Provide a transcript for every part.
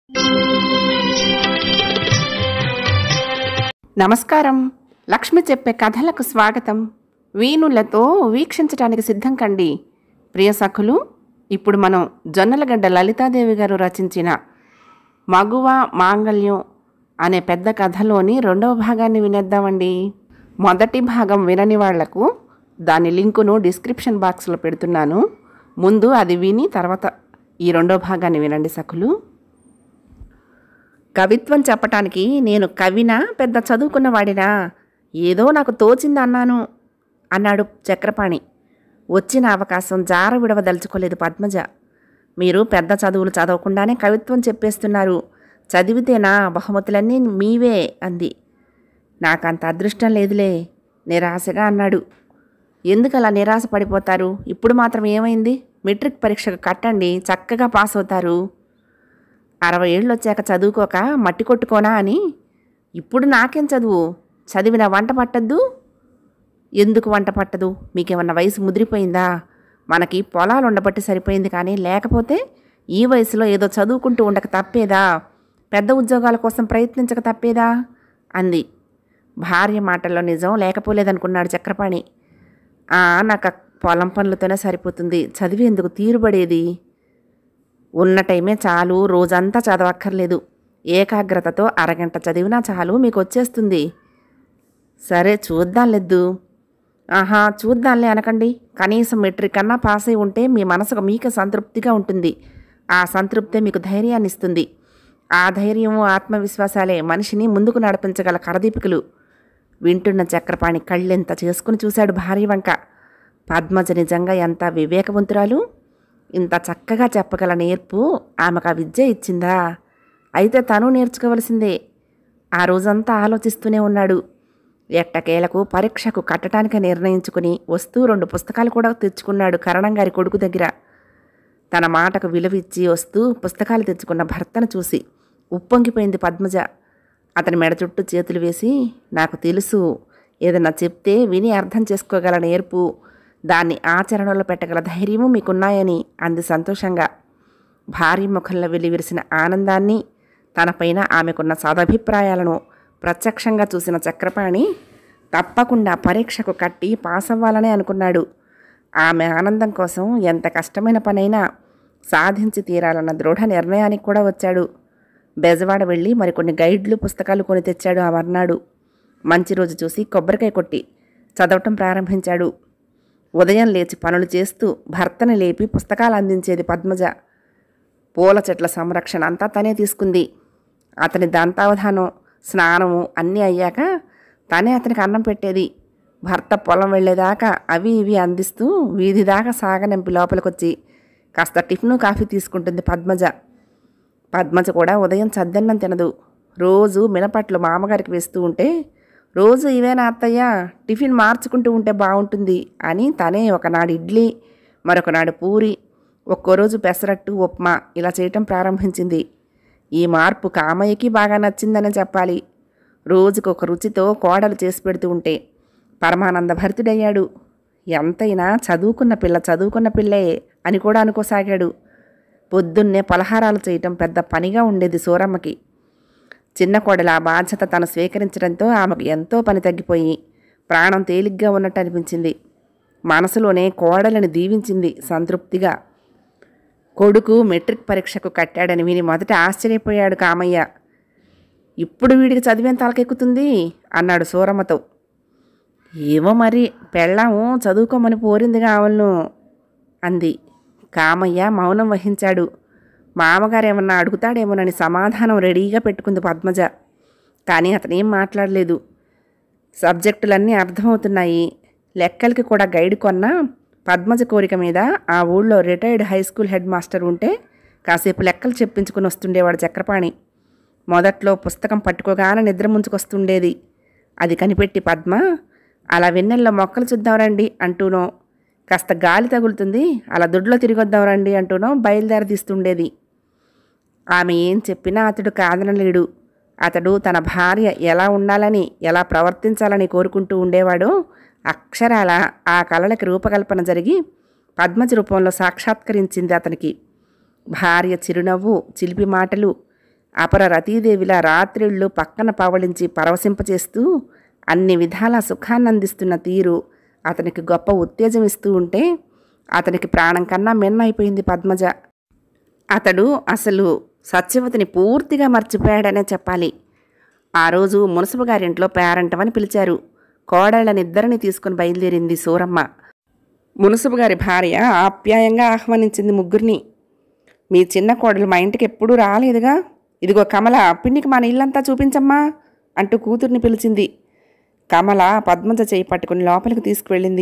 నమస్కారం లక్ష్మి చెప్పే కథలకు స్వాగతం వీణులతో వీక్షించటానికి సిద్ధం కండి ప్రియ సఖులు ఇప్పుడు మనం జొన్నలగడ్డ లలితాదేవి గారు రచించిన మగువ మాంగళ్యం అనే పెద్ద కథలోని రెండవ భాగాన్ని వినేద్దామండి మొదటి భాగం వినని వాళ్లకు దాని లింకును డిస్క్రిప్షన్ బాక్స్లో పెడుతున్నాను ముందు అది విని తర్వాత ఈ రెండో భాగాన్ని వినండి సఖులు కవిత్వం చెప్పటానికి నేను కవినా పెద్ద చదువుకున్నవాడినా ఏదో నాకు తోచింది అన్నాను అన్నాడు చక్రపాణి వచ్చిన అవకాశం జార విడవదలుచుకోలేదు పద్మజ మీరు పెద్ద చదువులు చదవకుండానే కవిత్వం చెప్పేస్తున్నారు చదివితేనా బహుమతులన్నీ మీవే అంది నాకంత అదృష్టం లేదులే నిరాశగా అన్నాడు ఎందుకు అలా నిరాశ పడిపోతారు ఇప్పుడు మాత్రం ఏమైంది మెట్రిక్ పరీక్షకు కట్టండి చక్కగా పాస్ అవుతారు అరవై ఏళ్ళు వచ్చాక చదువుకోక మట్టి కొట్టుకోనా అని ఇప్పుడు నాకేం చదువు చదివిన వంట పట్టద్దు ఎందుకు వంట పట్టదు మీకేమన్నా వయసు ముదిరిపోయిందా మనకి పొలాలు ఉండబట్టి సరిపోయింది కానీ లేకపోతే ఈ వయసులో ఏదో చదువుకుంటూ ఉండక తప్పేదా పెద్ద ఉద్యోగాల కోసం ప్రయత్నించక తప్పేదా అంది భార్య మాటల్లో నిజం లేకపోలేదనుకున్నాడు చక్రపాణి "ఆ, నాకు ఆ పొలం పనులతోనే సరిపోతుంది చదివి ఎందుకు తీరుబడేది ఉన్న టైమే చాలు రోజంతా చదవక్కర్లేదు ఏకాగ్రతతో అరగంట చదివినా చాలు మీకు వచ్చేస్తుంది సరే చూద్దాంలేదు ఆహా చూద్దాంలే అనకండి కనీసం మెట్రిక్ అన్నా పాస్ అయి ఉంటే మీ మనసుకు మీకు సంతృప్తిగా ఉంటుంది ఆ సంతృప్తే మీకు ధైర్యాన్ని ఇస్తుంది ఆ ధైర్యము ఆత్మవిశ్వాసాలే మనిషిని ముందుకు నడిపించగల కరదీపికలు వింటున్న చక్రపాణి కళ్ళెంత చేసుకుని చూశాడు భార్య వంక పద్మజ నిజంగా ఎంత వివేకవంతురాలు ఇంత చక్కగా చెప్పగల నేర్పు ఆమెకు ఆ విద్య ఇచ్చిందా అయితే తను నేర్చుకోవలసిందే ఆ రోజంతా ఆలోచిస్తూనే ఉన్నాడు ఎట్టకేలకు పరీక్షకు కట్టడానికి నిర్ణయించుకుని వస్తూ రెండు పుస్తకాలు కూడా తెచ్చుకున్నాడు కరణం గారి కొడుకు దగ్గర తన మాటకు విలువిచ్చి వస్తూ పుస్తకాలు తెచ్చుకున్న భర్తను చూసి ఉప్పొంగిపోయింది పద్మజ అతని మెడ చుట్టూ చేతులు వేసి నాకు తెలుసు ఏదన్నా చెప్తే విని అర్థం చేసుకోగల నేర్పు దాన్ని ఆచరణలో పెట్టగల ధైర్యము మీకున్నాయని అంది సంతోషంగా భార్య ముఖంలో వెలివిరిసిన ఆనందాన్ని తనపైన ఆమెకున్న సదభిప్రాయాలను ప్రత్యక్షంగా చూసిన చక్రపాణి తప్పకుండా పరీక్షకు కట్టి పాస్ అవ్వాలనే అనుకున్నాడు ఆమె ఆనందం కోసం ఎంత కష్టమైన పనైనా సాధించి తీరాలన్న దృఢ నిర్ణయానికి కూడా వచ్చాడు బెజవాడ వెళ్ళి మరికొన్ని గైడ్లు పుస్తకాలు కొని తెచ్చాడు ఆ మర్నాడు మంచి రోజు చూసి కొబ్బరికాయ కొట్టి చదవటం ప్రారంభించాడు ఉదయం లేచి పనులు చేస్తూ భర్తని లేపి పుస్తకాలు అందించేది పద్మజ పూల చెట్ల సంరక్షణ అంతా తనే తీసుకుంది అతని దంతావధానం స్నానము అన్నీ అయ్యాక తనే అతనికి అన్నం పెట్టేది భర్త పొలం వెళ్ళేదాకా అవి ఇవి అందిస్తూ వీధి దాకా సాగనంపి లోపలికొచ్చి కాస్త టిఫిను కాఫీ తీసుకుంటుంది పద్మజ పద్మజ కూడా ఉదయం చద్దన్నం తినదు రోజు మినపట్లు మామగారికి వేస్తూ ఉంటే రోజు ఇవేనా అత్తయ్య టిఫిన్ మార్చుకుంటూ ఉంటే బాగుంటుంది అని తనే ఒకనాడు ఇడ్లీ మరొకనాడు పూరి ఒక్కో రోజు పెసరట్టు ఉప్మా ఇలా చేయటం ప్రారంభించింది ఈ మార్పు కామయ్యకి బాగా నచ్చిందనే చెప్పాలి రోజుకు ఒక రుచితో కోడలు చేసి పెడుతూ ఉంటే పరమానంద భరితుడయ్యాడు ఎంతైనా చదువుకున్న పిల్ల చదువుకున్న పిల్లే అని కూడా అనుకోసాగాడు పొద్దున్నే పలహారాలు చేయటం పెద్ద పనిగా ఉండేది సూరమ్మకి చిన్న కోడల ఆ బాధ్యత తను స్వీకరించడంతో ఆమెకు ఎంతో పని తగ్గిపోయి ప్రాణం తేలిగ్గా ఉన్నట్టు అనిపించింది మనసులోనే కోడలని దీవించింది సంతృప్తిగా కొడుకు మెట్రిక్ పరీక్షకు కట్టాడని విని మొదట ఆశ్చర్యపోయాడు కామయ్య ఇప్పుడు వీడికి చదివేం తలకెక్కుతుంది అన్నాడు సూరమ్మతో ఏమో మరి పెళ్ళాము చదువుకోమని పోరిందిగా ఆవలను అంది కామయ్య మౌనం వహించాడు మామగారు ఏమన్నా అడుగుతాడేమోనని సమాధానం రెడీగా పెట్టుకుంది పద్మజ కానీ అతనేం మాట్లాడలేదు సబ్జెక్టులన్నీ అర్థమవుతున్నాయి లెక్కలకి కూడా గైడ్ కొన్నా పద్మజ కోరిక మీద ఆ ఊళ్ళో retired high school headmaster ఉంటే కాసేపు లెక్కలు చెప్పించుకుని వస్తుండేవాడు చక్రపాణి మొదట్లో పుస్తకం పట్టుకోగానే నిద్ర ముంచుకొస్తుండేది అది కనిపెట్టి పద్మ అలా వెన్నెల్లో మొక్కలు చూద్దాం రండి అంటూనో కాస్త గాలి తగులుతుంది అలా దొడ్లో తిరిగొద్దాం రండి అంటూనో బయలుదేరి తీస్తుండేది ఆమె ఏం చెప్పినా అతడు కాదనలేడు అతడు తన భార్య ఎలా ఉండాలని ఎలా ప్రవర్తించాలని కోరుకుంటూ ఉండేవాడో అక్షరాల ఆ కళలకి రూపకల్పన జరిగి పద్మజ రూపంలో సాక్షాత్కరించింది అతనికి భార్య చిరునవ్వు చిలిపి మాటలు అపర రతీదేవిలా రాత్రిళ్ళు పక్కన పవళించి పరవశింపచేస్తూ అన్ని విధాల సుఖాన్ని అందిస్తున్న తీరు అతనికి గొప్ప ఉత్తేజం ఇస్తూ ఉంటే అతనికి ప్రాణం కన్నా మిన్నైపోయింది పద్మజ అతడు అసలు సత్యవతిని పూర్తిగా మర్చిపోయాడనే చెప్పాలి ఆ రోజు మునసబు గారింట్లో పేరంటమని పిలిచారు కోడళ్ళనిద్దరిని తీసుకుని బయలుదేరింది సూరమ్మ మునసబు గారి భార్య ఆప్యాయంగా ఆహ్వానించింది ముగ్గురిని మీ చిన్న కోడలు మా ఇంటికి ఎప్పుడూ రాలేదుగా ఇదిగో కమల పిన్నికి మన ఇల్లంతా చూపించమ్మా అంటూ కూతుర్ని పిలిచింది కమల పద్మజ చేయి పట్టుకుని లోపలికి తీసుకువెళ్ళింది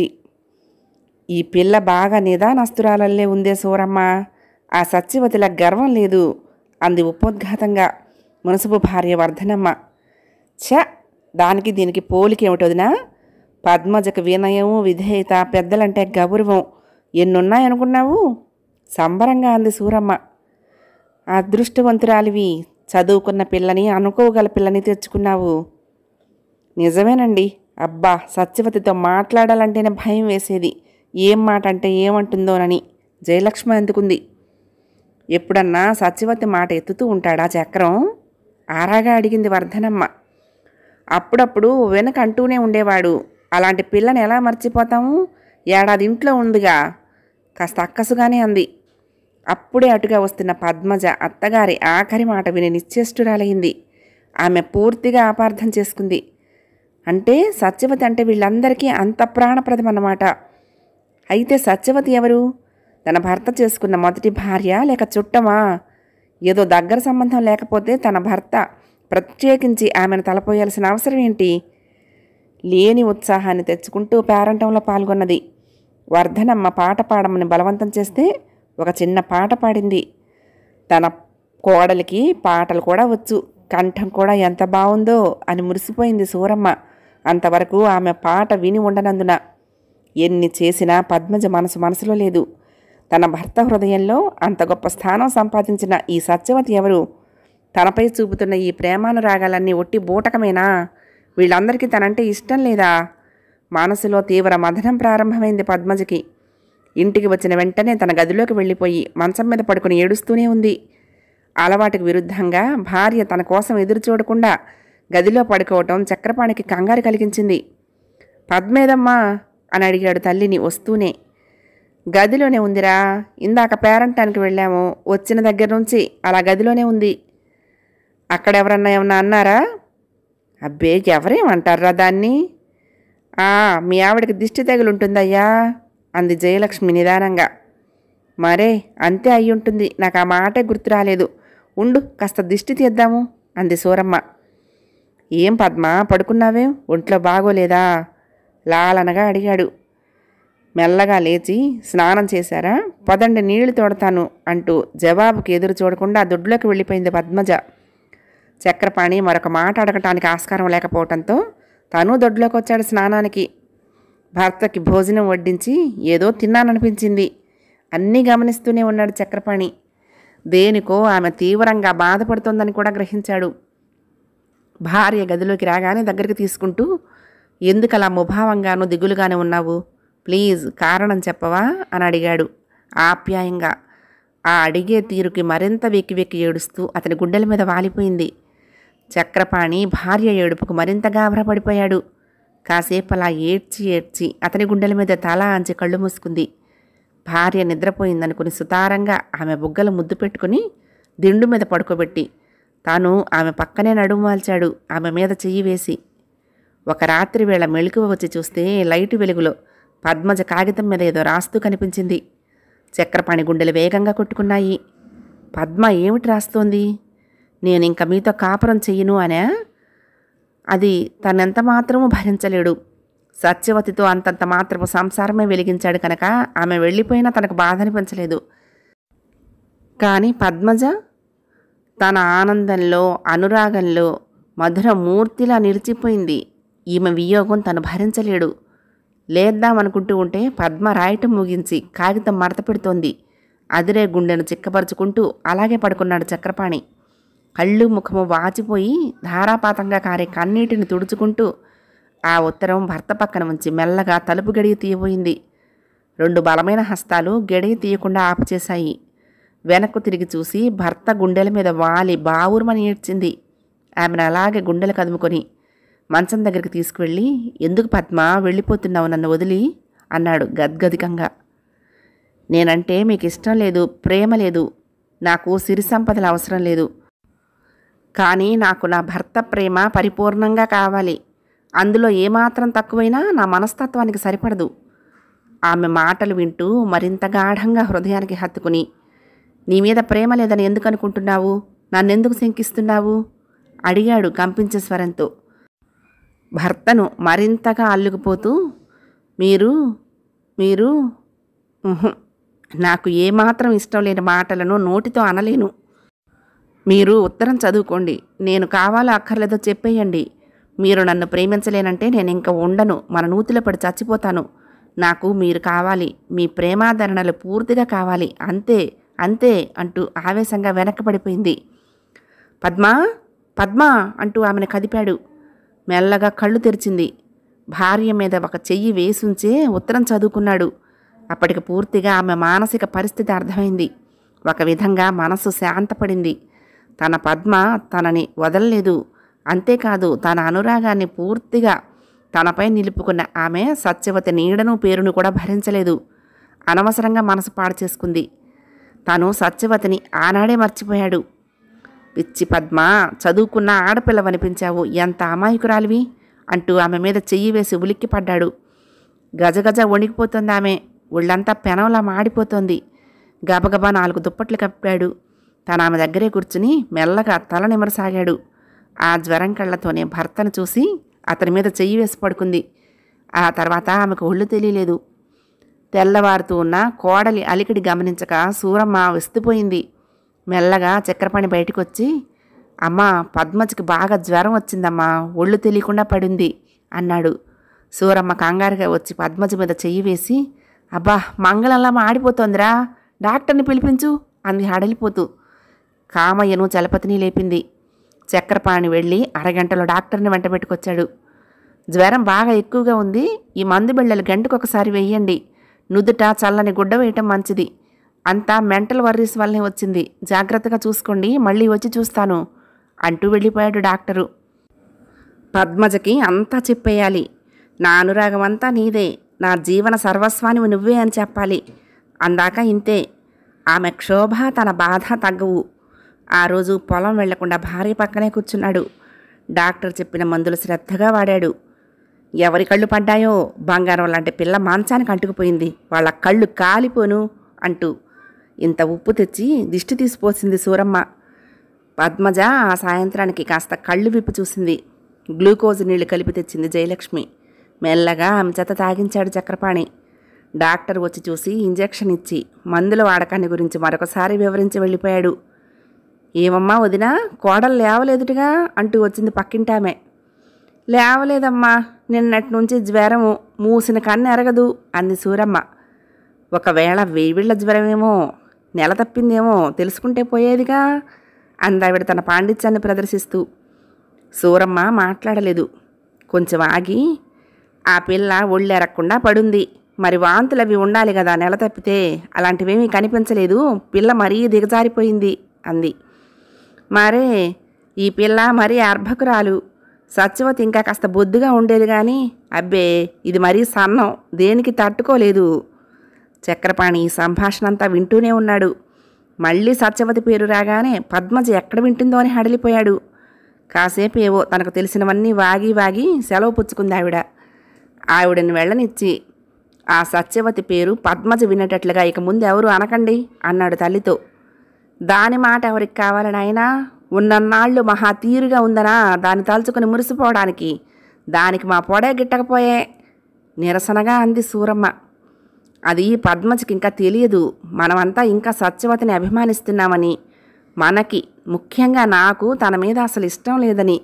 ఈ పిల్ల బాగా నిదానస్తురాలల్లే ఉందే సూరమ్మ ఆ సత్యవతిలా గర్వం లేదు అంది ఉపోద్ఘాతంగా మునసబు భార్య వర్ధనమ్మ ఛ దానికి దీనికి పోలికేమిటోదినా పద్మజకు వినయం విధేయత పెద్దలంటే గౌరవం ఎన్నున్నాయనుకున్నావు సంబరంగా అంది సూరమ్మ అదృష్టవంతురాలివి చదువుకున్న పిల్లని అనుకోగల పిల్లని తెచ్చుకున్నావు నిజమేనండి అబ్బా సత్యవతితో మాట్లాడాలంటేనే భయం వేసేది ఏం మాట అంటే ఏమంటుందోనని జయలక్ష్మి అందుకుంది ఎప్పుడన్నా సత్యవతి మాట ఎత్తుతూ ఉంటాడా చక్రం ఆరాగా అడిగింది వర్ధనమ్మ అప్పుడప్పుడు వెనక అంటూనే ఉండేవాడు అలాంటి పిల్లని ఎలా మర్చిపోతాము ఏడాది ఇంట్లో ఉందిగా కాస్త అక్కసుగానే అంది అప్పుడే అటుగా వస్తున్న పద్మజ అత్తగారి ఆఖరి మాట విని నిశ్చేష్టురాలయ్యింది ఆమె పూర్తిగా అపార్థం చేసుకుంది అంటే సత్యవతి అంటే వీళ్ళందరికీ అంత ప్రాణప్రదమన్నమాట అయితే సత్యవతి ఎవరు తన భర్త చేసుకున్న మొదటి భార్య లేక చుట్టమా ఏదో దగ్గర సంబంధం లేకపోతే తన భర్త ప్రత్యేకించి ఆమెను తలపోయాల్సిన అవసరం ఏంటి లేని ఉత్సాహాన్ని తెచ్చుకుంటూ పేరంటంలో పాల్గొన్నది వర్ధనమ్మ పాట పాడమని బలవంతం చేస్తే ఒక చిన్న పాట పాడింది తన కోడలికి పాటలు కూడా వచ్చు కంఠం కూడా ఎంత బాగుందో అని మురిసిపోయింది సూరమ్మ అంతవరకు ఆమె పాట విని ఉండనందున ఎన్ని చేసినా పద్మజ మనసు మనసులో లేదు తన భర్త హృదయంలో అంత గొప్ప స్థానం సంపాదించిన ఈ సత్యవతి ఎవరు తనపై చూపుతున్న ఈ ప్రేమానురాగాలన్నీ ఒట్టి బూటకమేనా వీళ్ళందరికీ తనంటే ఇష్టం లేదా మనసులో తీవ్ర మదనం ప్రారంభమైంది పద్మజకి ఇంటికి వచ్చిన వెంటనే తన గదిలోకి వెళ్ళిపోయి మంచం మీద పడుకుని ఏడుస్తూనే ఉంది అలవాటుకు విరుద్ధంగా భార్య తన కోసం ఎదురు చూడకుండా గదిలో పడుకోవటం చక్రపాణికి కంగారు కలిగించింది పద్మేదమ్మా అని అడిగాడు తల్లిని వస్తూనే గదిలోనే ఉందిరా ఇందాక పేరంటానికి వెళ్ళాము వచ్చిన దగ్గర నుంచి అలా గదిలోనే ఉంది అక్కడ ఎవరన్నా ఏమన్నా అన్నారా అబ్బే ఎవరేమంటారా దాన్ని "ఆ, మీ ఆవిడకి దిష్టి తగులుంటుందయ్యా అంది జయలక్ష్మి నిదానంగా మరే అంతే అయి ఉంటుంది నాకు ఆ మాటే గుర్తు రాలేదు ఉండు కాస్త దిష్టి తీద్దాము అంది సూరమ్మ ఏం పద్మ పడుకున్నావేం ఒంట్లో బాగోలేదా లాలనగా అడిగాడు మెల్లగా లేచి స్నానం చేశారా పదండి నీళ్లు తోడతాను అంటూ జవాబుకి ఎదురు చూడకుండా దొడ్లోకి వెళ్ళిపోయింది పద్మజ చక్రపాణి మరొక మాట అడగటానికి ఆస్కారం లేకపోవటంతో తను దొడ్లోకి వచ్చాడు స్నానానికి భర్తకి భోజనం వడ్డించి ఏదో తిన్నాననిపించింది అన్నీ గమనిస్తూనే ఉన్నాడు చక్రపాణి దేనికో ఆమె తీవ్రంగా బాధపడుతోందని కూడా గ్రహించాడు భార్య గదిలోకి రాగానే దగ్గరికి తీసుకుంటూ ఎందుకలా ముభావంగాను దిగులుగానే ఉన్నావు ప్లీజ్ కారణం చెప్పవా అని అడిగాడు ఆప్యాయంగా ఆ అడిగే తీరుకి మరింత వెక్కి వెక్కి ఏడుస్తూ అతని గుండెల మీద వాలిపోయింది చక్రపాణి భార్య ఏడుపుకు మరింత గాభరపడిపోయాడు కాసేపు అలా ఏడ్చి ఏడ్చి అతని గుండెల మీద తల అంచి కళ్ళు మూసుకుంది భార్య నిద్రపోయిందనుకుని సుతారంగా ఆమె బుగ్గలు ముద్దు పెట్టుకుని దిండు మీద పడుకోబెట్టి తాను ఆమె పక్కనే నడుము వాల్చాడు ఆమె మీద చెయ్యి వేసి ఒక రాత్రి వేళ మెళుకువ వచ్చి చూస్తే లైటు వెలుగులో పద్మజ కాగితం మీద ఏదో రాస్తూ కనిపించింది చక్రపాణి గుండెలు వేగంగా కొట్టుకున్నాయి పద్మ ఏమిటి రాస్తోంది నేను ఇంక మీతో కాపురం చెయ్యను అనే అది తనెంత మాత్రమూ భరించలేడు సత్యవతితో అంతంత మాత్రపు సంసారమే వెలిగించాడు కనుక ఆమె వెళ్ళిపోయినా తనకు బాధ అనిపించలేదు కానీ పద్మజ తన ఆనందంలో అనురాగంలో మధుర మూర్తిలా నిలిచిపోయింది ఈమె వియోగం తను భరించలేడు లేద్దామనుకుంటూ ఉంటే పద్మ రాయటం ముగించి కాగితం మడత పెడుతోంది అదిరే గుండెను చిక్కపరుచుకుంటూ అలాగే పడుకున్నాడు చక్రపాణి కళ్ళు ముఖము వాచిపోయి ధారాపాతంగా కారే కన్నీటిని తుడుచుకుంటూ ఆ ఉత్తరం భర్త పక్కన ఉంచి మెల్లగా తలుపు గడియ తీయబోయింది రెండు బలమైన హస్తాలు గడియ తీయకుండా ఆపుచేశాయి వెనక్కు తిరిగి చూసి భర్త గుండెల మీద వాలి బావురుమని ఏడ్చింది ఆమెను అలాగే గుండెలు కదుముకొని మంచం దగ్గరికి తీసుకువెళ్ళి ఎందుకు పద్మ వెళ్ళిపోతున్నావు నన్ను వదిలి అన్నాడు గద్గదికంగా నేనంటే మీకు ఇష్టం లేదు ప్రేమ లేదు నాకు సిరి సంపదలు అవసరం లేదు కానీ నాకు నా భర్త ప్రేమ పరిపూర్ణంగా కావాలి అందులో ఏమాత్రం తక్కువైనా నా మనస్తత్వానికి సరిపడదు ఆమె మాటలు వింటూ మరింత గాఢంగా హృదయానికి హత్తుకుని నీ మీద ప్రేమ లేదని ఎందుకు అనుకుంటున్నావు నన్నెందుకు శంకిస్తున్నావు అడిగాడు కంపించే స్వరంతో భర్తను మరింతగా అల్లుకుపోతూ మీరు మీరు ఉహుం, నాకు ఏమాత్రం ఇష్టం లేని మాటలను నోటితో అనలేను మీరు ఉత్తరం చదువుకోండి నేను కావాలో అక్కర్లేదో చెప్పేయండి మీరు నన్ను ప్రేమించలేనంటే నేను ఇంకా ఉండను మన నూతిలో పడి చచ్చిపోతాను నాకు మీరు కావాలి మీ ప్రేమాదరణలు పూర్తిగా కావాలి అంతే అంతే అంటూ ఆవేశంగా వెనక్కబడిపోయింది పద్మా పద్మా అంటూ ఆమెను కదిపాడు మెల్లగా కళ్ళు తెరిచింది భార్య మీద ఒక చెయ్యి వేసుంచే ఉత్తరం చదువుకున్నాడు అప్పటికి పూర్తిగా ఆమె మానసిక పరిస్థితి అర్థమైంది ఒక విధంగా మనసు శాంతపడింది తన పద్మ తనని వదలలేదు అంతేకాదు తన అనురాగాన్ని పూర్తిగా తనపై నిలుపుకున్న ఆమె సత్యవతి నీడను పేరును కూడా భరించలేదు అనవసరంగా మనసు పాడు చేసుకుంది తను సత్యవతిని ఆనాడే మర్చిపోయాడు పిచ్చి పద్మ చదువుకున్న ఆడపిల్లవనిపించావు ఎంత అమాయకురాలివి అంటూ ఆమె మీద చెయ్యి వేసి ఉలిక్కి పడ్డాడు గజగజ వణికిపోతుంది ఆమె ఒళ్ళంతా పెనంలా మాడిపోతోంది గబగబా నాలుగు దుప్పట్లు కప్పాడు తను ఆమె దగ్గరే కూర్చుని మెల్లగా తల నిమరసాగాడు ఆ జ్వరం కళ్ళతోనే భర్తను చూసి అతని మీద చెయ్యి వేసి పడుకుంది ఆ తర్వాత ఆమెకు ఒళ్ళు తెలియలేదు తెల్లవారుతూ ఉన్న కోడలి అలికిడి గమనించక సూరమ్మ విస్తుపోయింది మెల్లగా చక్రపాణి బయటికి వచ్చి అమ్మా పద్మజకి బాగా జ్వరం వచ్చిందమ్మా ఒళ్ళు తెలియకుండా పడింది అన్నాడు సూరమ్మ కంగారుగా వచ్చి పద్మజ మీద చెయ్యి వేసి అబ్బా మంగళంలా మాడిపోతోందిరా డాక్టర్ని పిలిపించు అంది హడలిపోతూ కామయ్యను చలపతిని లేపింది చక్రపాణి వెళ్ళి అరగంటలో డాక్టర్ని వెంట పెట్టుకొచ్చాడు జ్వరం బాగా ఎక్కువగా ఉంది ఈ మందు బిళ్ళలు గంటకొకసారి వెయ్యండి నుదుట చల్లని గుడ్డ వేయటం మంచిది అంతా మెంటల్ వర్రీస్ వల్లనే వచ్చింది జాగ్రత్తగా చూసుకోండి మళ్ళీ వచ్చి చూస్తాను అంటూ వెళ్ళిపోయాడు డాక్టరు పద్మజకి అంతా చెప్పేయాలి నా అనురాగం అంతా నీదే నా జీవన సర్వస్వానివి నువ్వే అని చెప్పాలి అందాక ఇంతే ఆమె క్షోభ తన బాధ తగ్గవు ఆ రోజు పొలం వెళ్లకుండా భార్య పక్కనే కూర్చున్నాడు డాక్టర్ చెప్పిన మందులు శ్రద్ధగా వాడాడు ఎవరి కళ్ళు పడ్డాయో బంగారం లాంటి పిల్ల మాంచానికి అంటుకుపోయింది వాళ్ళ కళ్ళు కాలిపోను అంటూ ఇంత ఉప్పు తెచ్చి దిష్టి తీసిపోసింది సూరమ్మ పద్మజ ఆ సాయంత్రానికి కాస్త కళ్ళు విప్పి చూసింది గ్లూకోజ్ నీళ్లు కలిపి తెచ్చింది జయలక్ష్మి మెల్లగా ఆమె చేత తాగించాడు చక్రపాణి డాక్టర్ వచ్చి చూసి ఇంజెక్షన్ ఇచ్చి మందుల వాడకాన్ని గురించి మరొకసారి వివరించి వెళ్ళిపోయాడు ఏమమ్మా వదినా కోడలు లేవలేదుటిగా అంటూ వచ్చింది పక్కింటామె లేవలేదమ్మా నిన్నటి నుంచి జ్వరము మూసిన కన్ను ఎరగదు అంది సూరమ్మ ఒకవేళ వేవిళ్ళ జ్వరమేమో నెల తప్పిందేమో తెలుసుకుంటే పోయేదిగా అందావిడ తన పాండిత్యాన్ని ప్రదర్శిస్తూ సూరమ్మ మాట్లాడలేదు కొంచెం ఆగి ఆ పిల్ల ఒళ్ళెరక్కుండా పడుంది మరి వాంతులు అవి ఉండాలి కదా నెల తప్పితే అలాంటివేమీ కనిపించలేదు పిల్ల మరీ దిగజారిపోయింది అంది మరే ఈ పిల్ల మరీ అర్భకురాలు సత్యవతి ఇంకా కాస్త బొద్దుగా ఉండేది కానీ అబ్బే ఇది మరీ సన్నం దేనికి తట్టుకోలేదు చక్రపాణి ఈ సంభాషణ అంతా వింటూనే ఉన్నాడు మళ్ళీ సత్యవతి పేరు రాగానే పద్మజ ఎక్కడ వింటుందో అని హడలిపోయాడు కాసేపు ఏవో తనకు తెలిసినవన్నీ వాగి వాగి సెలవు పుచ్చుకుంది ఆవిడ ఆవిడని వెళ్ళనిచ్చి ఆ సత్యవతి పేరు పద్మజ వినేటట్లుగా ఇక ముందు ఎవరు అనకండి అన్నాడు తల్లితో దాని మాట ఎవరికి కావాలని ఆయన ఉన్నన్నాళ్ళు మహా తీరుగా ఉందనా దాన్ని తలుచుకుని మురిసిపోవడానికి దానికి మా పొడే గిట్టకపోయే నిరసనగా అంది సూరమ్మ అది పద్మజకి ఇంకా తెలియదు మనమంతా ఇంకా సత్యవతిని అభిమానిస్తున్నామని మనకి ముఖ్యంగా నాకు తన మీద అసలు ఇష్టం లేదని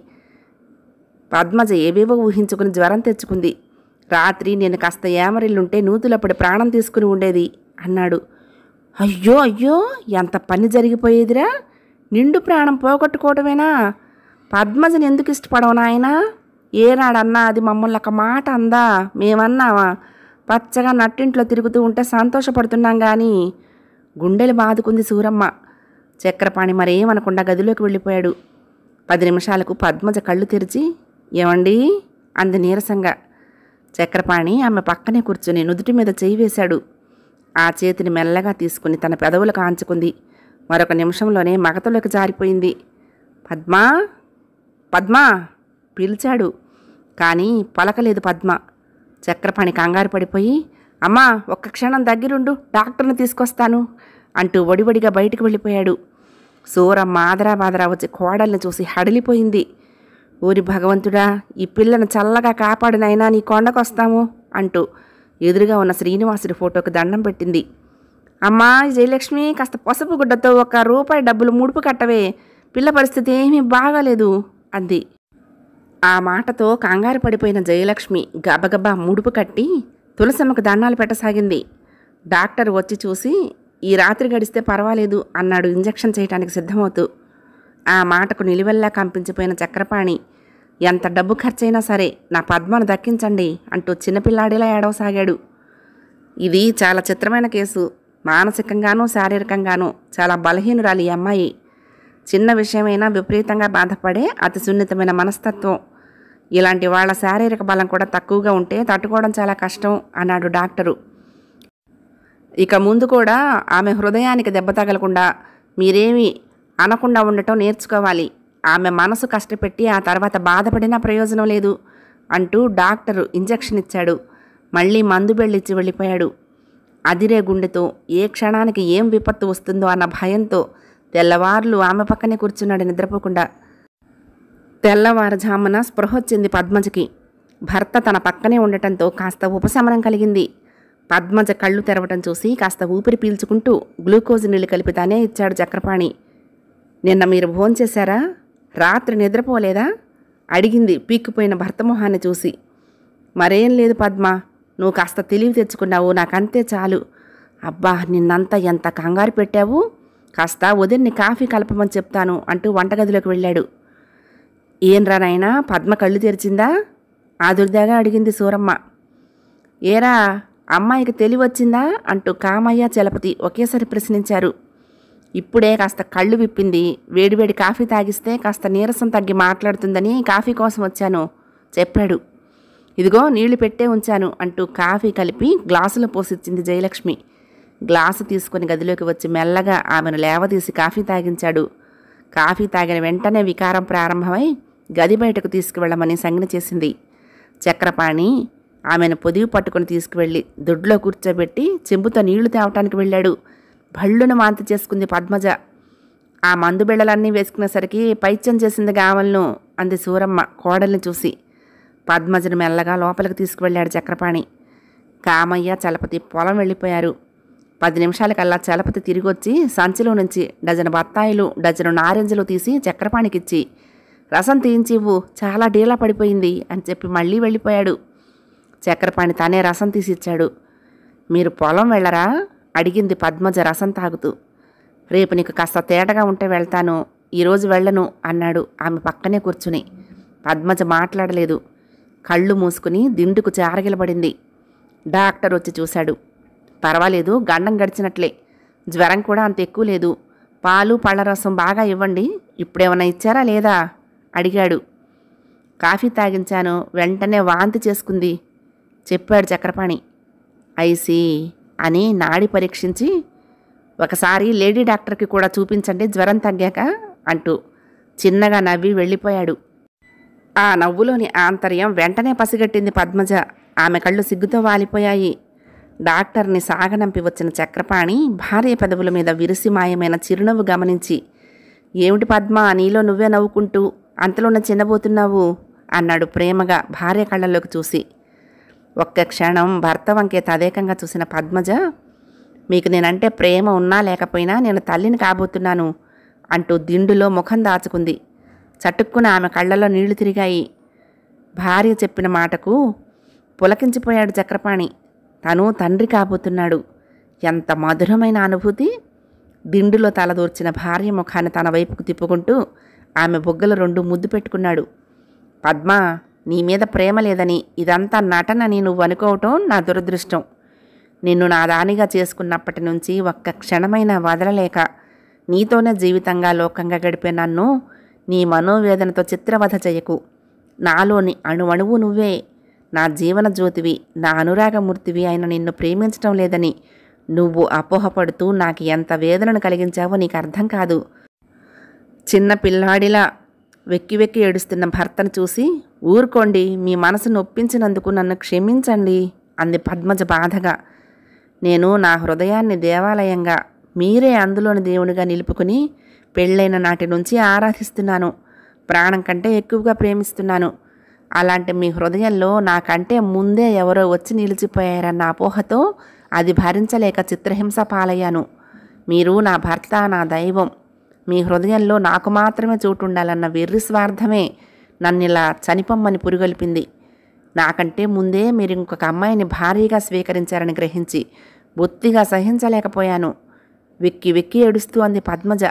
పద్మజ ఏవేవో ఊహించుకుని జ్వరం తెచ్చుకుంది రాత్రి నేను కాస్త ఏమరిల్లుంటే నూతులప్పుడు ప్రాణం తీసుకుని ఉండేది అన్నాడు అయ్యో అయ్యో ఎంత పని జరిగిపోయేదిరా నిండు ప్రాణం పోగొట్టుకోవటమేనా పద్మజని ఎందుకు ఇష్టపడవు నాయనా ఏనాడన్నా అది మమ్మల్ని ఒక మాట అందా మేమన్నావా పచ్చగా నట్టింట్లో తిరుగుతూ ఉంటే సంతోషపడుతున్నాం కానీ గుండెలు బాదుకుంది సూరమ్మ చక్రపాణి మరేమనకుండా గదిలోకి వెళ్ళిపోయాడు పది నిమిషాలకు పద్మజ కళ్ళు తెరిచి ఏమండి అంది నీరసంగా చక్రపాణి ఆమె పక్కనే కూర్చుని నుదుటి మీద చేయి వేశాడు ఆ చేతిని మెల్లగా తీసుకుని తన పెదవులకు ఆంచుకుంది మరొక నిమిషంలోనే మగతలోకి జారిపోయింది పద్మా పద్మా పిలిచాడు కానీ పలకలేదు పద్మ చక్రపాణి కంగారు పడిపోయి అమ్మా ఒక్క క్షణం దగ్గరుండు డాక్టర్ని తీసుకొస్తాను అంటూ వడివడిగా బయటికి వెళ్ళిపోయాడు సూరమ్మ ఆదరా బాదరా వచ్చి కోడల్ని చూసి హడిలిపోయింది ఊరి భగవంతుడా ఈ పిల్లను చల్లగా కాపాడినైనా నీ కొండకొస్తాము అంటూ ఎదురుగా ఉన్న శ్రీనివాసుడి ఫోటోకి దండం పెట్టింది అమ్మా జయలక్ష్మి కాస్త పసుపు గుడ్డతో ఒక రూపాయి డబ్బులు ముడుపు కట్టవే పిల్ల పరిస్థితి ఏమీ బాగాలేదు అంది ఆ మాటతో కంగారు పడిపోయిన జయలక్ష్మి గబగబా ముడుపు కట్టి తులసమ్మకు దండాలు పెట్టసాగింది డాక్టర్ వచ్చి చూసి ఈ రాత్రి గడిస్తే పర్వాలేదు అన్నాడు ఇంజెక్షన్ చేయడానికి సిద్ధమవుతూ ఆ మాటకు నిలువెల్లా కంపించిపోయిన చక్రపాణి ఎంత డబ్బు ఖర్చైనా సరే నా పద్మను దక్కించండి అంటూ చిన్నపిల్లాడిలా ఏడవసాగాడు ఇది చాలా చిత్రమైన కేసు మానసికంగానూ శారీరకంగానూ చాలా బలహీనురాలి ఈ అమ్మాయి చిన్న విషయమైనా విపరీతంగా బాధపడే అతి సున్నితమైన మనస్తత్వం ఇలాంటి వాళ్ళ శారీరక బలం కూడా తక్కువగా ఉంటే తట్టుకోవడం చాలా కష్టం అన్నాడు డాక్టరు ఇక ముందు కూడా ఆమె హృదయానికి దెబ్బ తగలకుండా మీరేమీ అనకుండా ఉండటం నేర్చుకోవాలి ఆమె మనసు కష్టపెట్టి ఆ తర్వాత బాధపడినా ప్రయోజనం లేదు అంటూ డాక్టరు ఇంజెక్షన్ ఇచ్చాడు మళ్ళీ మందు బెళ్ళిచ్చి వెళ్ళిపోయాడు అదిరే గుండెతో ఏ క్షణానికి ఏం విపత్తు వస్తుందో అన్న భయంతో తెల్లవార్లు ఆమె పక్కనే కూర్చున్నాడు నిద్రపోకుండా తెల్లవారుజామున స్పృహ వచ్చింది పద్మజకి భర్త తన పక్కనే ఉండటంతో కాస్త ఉపశమనం కలిగింది పద్మజ కళ్ళు తెరవటం చూసి కాస్త ఊపిరి పీల్చుకుంటూ గ్లూకోజ్ నీళ్ళు కలిపి తానే ఇచ్చాడు చక్రపాణి నిన్న మీరు భోంచేశారా రాత్రి నిద్రపోలేదా అడిగింది పీక్కుపోయిన భర్త మొహాన్ని చూసి మరేం లేదు పద్మ నువ్వు కాస్త తెలివి తెచ్చుకున్నావు నాకంతే చాలు అబ్బా నిన్నంతా ఎంత కంగారు పెట్టావు కాస్త ఉదయాన్ని కాఫీ కలపమని చెప్తాను అంటూ వంటగదిలోకి వెళ్ళాడు ఏంరా నాయనా పద్మ కళ్ళు తెరిచిందా ఆదుర్దాగా అడిగింది సూరమ్మ ఏరా అమ్మాయికి తెలివి వచ్చిందా అంటూ కామయ్య చలపతి ఒకేసారి ప్రశ్నించారు ఇప్పుడే కాస్త కళ్ళు విప్పింది వేడివేడి కాఫీ తాగిస్తే కాస్త నీరసం తగ్గి మాట్లాడుతుందని కాఫీ కోసం వచ్చాను చెప్పాడు ఇదిగో నీళ్లు పెట్టే ఉంచాను అంటూ కాఫీ కలిపి గ్లాసులో పోసిచ్చింది జయలక్ష్మి గ్లాసు తీసుకుని గదిలోకి వచ్చి మెల్లగా ఆమెను లేవదీసి కాఫీ తాగించాడు కాఫీ తాగిన వెంటనే వికారం ప్రారంభమై గది బయటకు తీసుకువెళ్ళమని సంజ్ఞ చేసింది చక్రపాణి ఆమెను పొదివి పట్టుకుని తీసుకువెళ్ళి దొడ్లో కూర్చోబెట్టి చెంబుతో నీళ్లు తేవటానికి వెళ్ళాడు భళ్ళున వాంతి చేసుకుంది పద్మజ ఆ మందు బిళ్ళలన్నీ వేసుకునేసరికి పైత్యం చేసింది గావలను అంది సూరమ్మ కోడల్ని చూసి పద్మజను మెల్లగా లోపలికి తీసుకువెళ్ళాడు చక్రపాణి కామయ్య చలపతి పొలం వెళ్ళిపోయారు పది నిమిషాలకల్లా చలపతి తిరిగి వచ్చి సంచిలో నుంచి డజను బత్తాయిలు డజను నారింజలు తీసి చక్రపాణికిచ్చి రసం తీయించి ఇవ్వు చాలా డీలా పడిపోయింది అని చెప్పి మళ్ళీ వెళ్ళిపోయాడు చక్రపాణి తానే రసం తీసి ఇచ్చాడు మీరు పొలం వెళ్ళరా అడిగింది పద్మజ రసం తాగుతూ రేపు నీకు కాస్త తేటగా ఉంటే వెళ్తాను ఈరోజు వెళ్ళను అన్నాడు ఆమె పక్కనే కూర్చుని పద్మజ మాట్లాడలేదు కళ్ళు మూసుకుని దిండుకు చారగిలబడింది డాక్టర్ వచ్చి చూశాడు పర్వాలేదు గండం గడిచినట్లే జ్వరం కూడా అంత ఎక్కువ లేదు పాలు పళ్ళ రసం బాగా ఇవ్వండి ఇప్పుడేమన్నా ఇచ్చారా లేదా అడిగాడు కాఫీ తాగించాను వెంటనే వాంతి చేసుకుంది చెప్పాడు చక్రపాణి ఐసి అని నాడి పరీక్షించి ఒకసారి లేడీ డాక్టర్కి కూడా చూపించండి జ్వరం తగ్గాక అంటూ చిన్నగా నవ్వి వెళ్ళిపోయాడు ఆ నవ్వులోని ఆంతర్యం వెంటనే పసిగట్టింది పద్మజ ఆమె కళ్ళు సిగ్గుతో వాలిపోయాయి డాక్టర్ని సాగనంపి వచ్చిన చక్రపాణి భార్య పెదవుల మీద విరిసి మాయమైన చిరునవ్వు గమనించి ఏమిటి పద్మ నీలో నువ్వే నవ్వుకుంటూ అంతలోనే చిన్నబోతున్నావు అన్నాడు ప్రేమగా భార్య కళ్ళల్లోకి చూసి ఒక్క క్షణం భర్త వంకే తదేకంగా చూసిన పద్మజ మీకు నేనంటే ప్రేమ ఉన్నా లేకపోయినా నేను తల్లిని కాబోతున్నాను అంటూ దిండులో ముఖం దాచుకుంది చటుక్కున ఆమె కళ్ళలో నీళ్లు తిరిగాయి భార్య చెప్పిన మాటకు పులకించిపోయాడు చక్రపాణి తను తండ్రి కాబోతున్నాడు ఎంత మధురమైన అనుభూతి దిండులో తలదూర్చిన భార్య ముఖాన్ని తన వైపుకు తిప్పుకుంటూ ఆమె బొగ్గలు రెండు ముద్దు పెట్టుకున్నాడు పద్మ నీ మీద ప్రేమ లేదని ఇదంతా నటనని నువ్వు అనుకోవటం నా దురదృష్టం నిన్ను నా దానిగా చేసుకున్నప్పటి నుంచి ఒక్క క్షణమైన వదలలేక నీతోనే జీవితంగా లోకంగా గడిపే నన్ను నీ మనోవేదనతో చిత్రవధ చేయకు నాలోని అణువణువు నువ్వే నా జీవన జ్యోతివి నా అనురాగమూర్తివి అయిన నిన్ను ప్రేమించడం లేదని నువ్వు అపోహపడుతూ నాకు ఎంత వేదనను కలిగించావో నీకు అర్థం కాదు చిన్న పిల్లాడిలా వెక్కి వెక్కి ఏడుస్తున్న భర్తను చూసి ఊరుకోండి మీ మనసు నొప్పించినందుకు నన్ను క్షమించండి అంది పద్మజ బాధగా నేను నా హృదయాన్ని దేవాలయంగా మీరే అందులోని దేవునిగా నిలుపుకుని పెళ్ళైన నాటి నుంచి ఆరాధిస్తున్నాను ప్రాణం కంటే ఎక్కువగా ప్రేమిస్తున్నాను అలాంటి మీ హృదయంలో నాకంటే ముందే ఎవరో వచ్చి నిలిచిపోయారన్న అపోహతో అది భరించలేక చిత్రహింస పాలయ్యాను మీరు నా భర్త నా దైవం మీ హృదయంలో నాకు మాత్రమే చోటు ఉండాలన్న వెర్రి స్వార్థమే నన్నిలా చనిపమ్మని పురుగొల్పింది నాకంటే ముందే మీరు ఇంకొక అమ్మాయిని భారీగా స్వీకరించారని గ్రహించి బొత్తిగా సహించలేకపోయాను వెక్కి వెక్కి ఏడుస్తూ అంది పద్మజ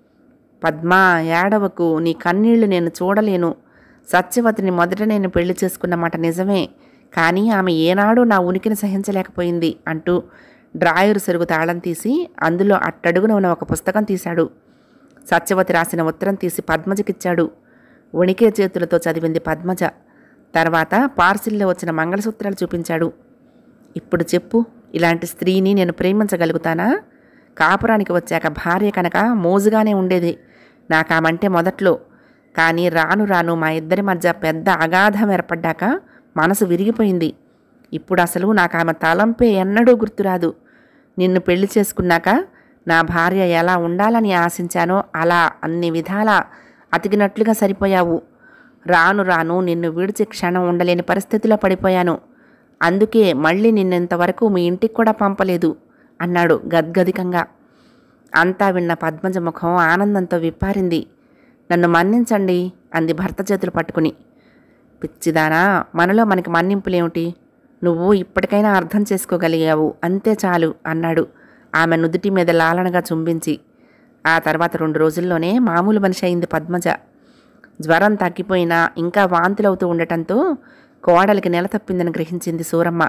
పద్మా ఏడవకు నీ కన్నీళ్లు నేను చూడలేను సత్యవతిని మొదట నేను పెళ్లి చేసుకున్న మాట నిజమే కానీ ఆమె ఏనాడు నా ఉనికిని సహించలేకపోయింది అంటూ డ్రాయరు సరుగు తాళం తీసి అందులో అట్టడుగున ఉన్న ఒక పుస్తకం తీశాడు సత్యవతి రాసిన ఉత్తరం తీసి పద్మజకిచ్చాడు వణికే చేతులతో చదివింది పద్మజ తర్వాత పార్సిల్లో వచ్చిన మంగళసూత్రాలు చూపించాడు ఇప్పుడు చెప్పు ఇలాంటి స్త్రీని నేను ప్రేమించగలుగుతానా కాపురానికి వచ్చాక భార్య కనుక మోజుగానే ఉండేది నాకామంటే మొదట్లో కానీ రాను రాను మా ఇద్దరి మధ్య పెద్ద అగాధం ఏర్పడ్డాక మనసు విరిగిపోయింది ఇప్పుడు అసలు నాకు ఆమె తలంపే ఎన్నడూ గుర్తురాదు నిన్ను పెళ్లి చేసుకున్నాక నా భార్య ఎలా ఉండాలని ఆశించానో అలా అన్ని విధాలా అతికినట్లుగా సరిపోయావు రాను రాను నిన్ను విడిచి క్షణం ఉండలేని పరిస్థితిలో పడిపోయాను అందుకే మళ్ళీ నిన్నింతవరకు మీ ఇంటికి కూడా పంపలేదు అన్నాడు గద్గదికంగా అంతా విన్న పద్మజ ముఖం ఆనందంతో విప్పారింది నన్ను మన్నించండి అంది భర్త చేతులు పట్టుకుని పిచ్చిదానా మనలో మనకి మన్నింపులేమిటి నువ్వు ఇప్పటికైనా అర్థం చేసుకోగలిగావు అంతే చాలు అన్నాడు ఆమె నుదుటి మీద లాలనగా చుంబించి ఆ తర్వాత రెండు రోజుల్లోనే మామూలు మనిషి అయింది పద్మజ జ్వరం తగ్గిపోయినా ఇంకా వాంతులవుతూ ఉండటంతో కోడలికి నెల తప్పిందని గ్రహించింది సూరమ్మ